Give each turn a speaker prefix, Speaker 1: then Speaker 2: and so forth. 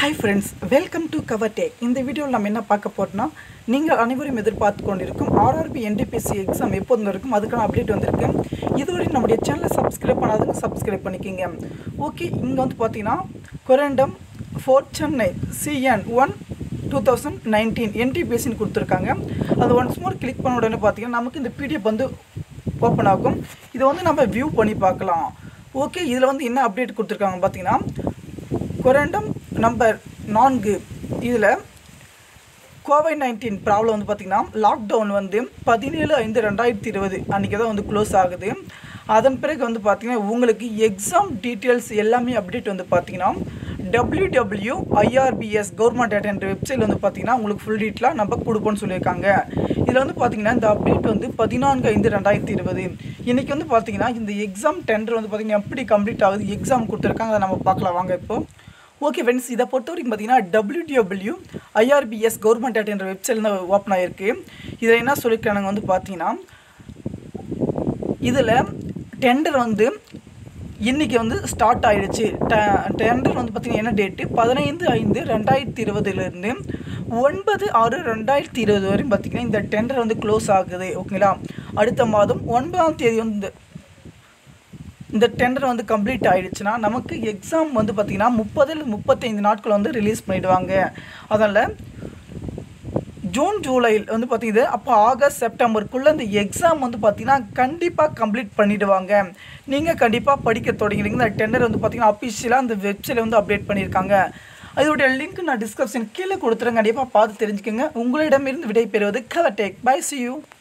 Speaker 1: hi friends welcome to cover tech இந்த வீடியோவில் நம்ம என்ன பார்க்க போறோம்னா நீங்கள் அனைவரும் எதிர்பார்த்து கொண்டிருக்கும் ஆர்ஆர்பி என்டிபிசி எக்ஸாம் எப்போது இருக்கும் அதுக்கான அப்டேட் வந்திருக்கு இதுவரை நம்முடைய சேனலை சப்ஸ்கிரைப் பண்ணாதவங்க சப்ஸ்கிரைப் பண்ணிக்கிங்க ஓகே இங்கே வந்து பார்த்தீங்கன்னா கொரண்டம் four Chennai CN one two thousand nineteen என்டிபிஎஸ்சின்னு கொடுத்துருக்காங்க அது ஒன்ஸ் மோர் கிளிக் பண்ண உடனே பார்த்தீங்கன்னா நமக்கு இந்த பிடிஎஃப் வந்து ஓப்பன் ஆகும் இதை வந்து நம்ம வியூ பண்ணி பார்க்கலாம் ஓகே இதில் வந்து என்ன அப்டேட் கொடுத்துருக்காங்க பார்த்தீங்கன்னா கொரண்டம் நம்பர் நான்கு இதில் கோவிட் நைன்டீன் ப்ராப்ளம் வந்து பார்த்திங்கன்னா லாக்டவுன் வந்து பதினேழு ஐந்து ரெண்டாயிரத்தி இருபது அன்றைக்கி தான் வந்து க்ளோஸ் ஆகுது அதன் பிறகு வந்து பார்த்திங்கன்னா உங்களுக்கு எக்ஸாம் டீட்டெயில்ஸ் எல்லாமே அப்டேட் வந்து பார்த்திங்கன்னா W W IRPS government data என்ற வெப்சைட்டில் வந்து பார்த்திங்கன்னா உங்களுக்கு ஃபுல் டீட்டெயிலாக நம்ம கொடுப்போம்னு சொல்லியிருக்காங்க இதில் வந்து பார்த்திங்கன்னா இந்த அப்டேட் வந்து பதினான்கு ஐந்து ரெண்டாயிரத்தி இருபது இன்றைக்கி வந்து பார்த்திங்கன்னா இந்த எக்ஸாம் டெண்டர் வந்து பார்த்திங்கன்னா எப்படி கம்ப்ளீட் ஆகுது எக்ஸாம் கொடுத்துருக்காங்க அதை நம்ம பார்க்கலாம் வாங்க இப்போ ஓகே ஃப்ரெண்ட்ஸ் இதை பொறுத்த வரைக்கும் பார்த்தீங்கன்னா டபிள்யூடிடபிள்யூ ஐஆர்பிஎஸ் கவர்மெண்ட் டேட் என்ற வெப்சைட்டில் ஓப்பன் ஆகிருக்கு இதில் என்ன சொல்லியிருக்காங்க வந்து பார்த்தீங்கன்னா இதில் டெண்டர் வந்து இன்றைக்கி வந்து ஸ்டார்ட் ஆகிடுச்சு டெண்டர் வந்து பார்த்திங்கன்னா என்ன டேட்டு பதினைந்து ஐந்து ரெண்டாயிரத்தி இருபதுலேருந்து ஒன்பது ஆறு ரெண்டாயிரத்தி இருபது வரையும் பார்த்திங்கன்னா இந்த டெண்டர் வந்து க்ளோஸ் ஆகுது ஓகேங்களா அடுத்த மாதம் ஒன்பதாம் தேதி வந்து இந்த டெண்டர் வந்து கம்ப்ளீட் ஆகிடுச்சுன்னா நமக்கு எக்ஸாம் வந்து பார்த்திங்கன்னா முப்பதில் முப்பத்தைந்து நாட்கள் வந்து ரிலீஸ் பண்ணிவிடுவாங்க அதனால் ஜூன் ஜூலையில் வந்து பார்த்திங்கன்னா அப்போ ஆகஸ்ட் செப்டம்பருக்குள்ளே இந்த எக்ஸாம் வந்து பார்த்திங்கன்னா கண்டிப்பாக கம்ப்ளீட் பண்ணிவிடுவாங்க நீங்கள் கண்டிப்பாக படிக்க தொடங்கினீங்க இந்த டெண்டர் வந்து பார்த்திங்கன்னா அஃபிஷியலாக அந்த வெப்சைட்டில் வந்து அப்டேட் பண்ணியிருக்காங்க அதோடைய லிங்க் நான் டிஸ்கிரிப்ஷன் கீழே கொடுத்துறேன் கண்டிப்பாக பார்த்து தெரிஞ்சுக்கோங்க உங்களிடமிருந்து விடை பெறுவது cover tech bye see you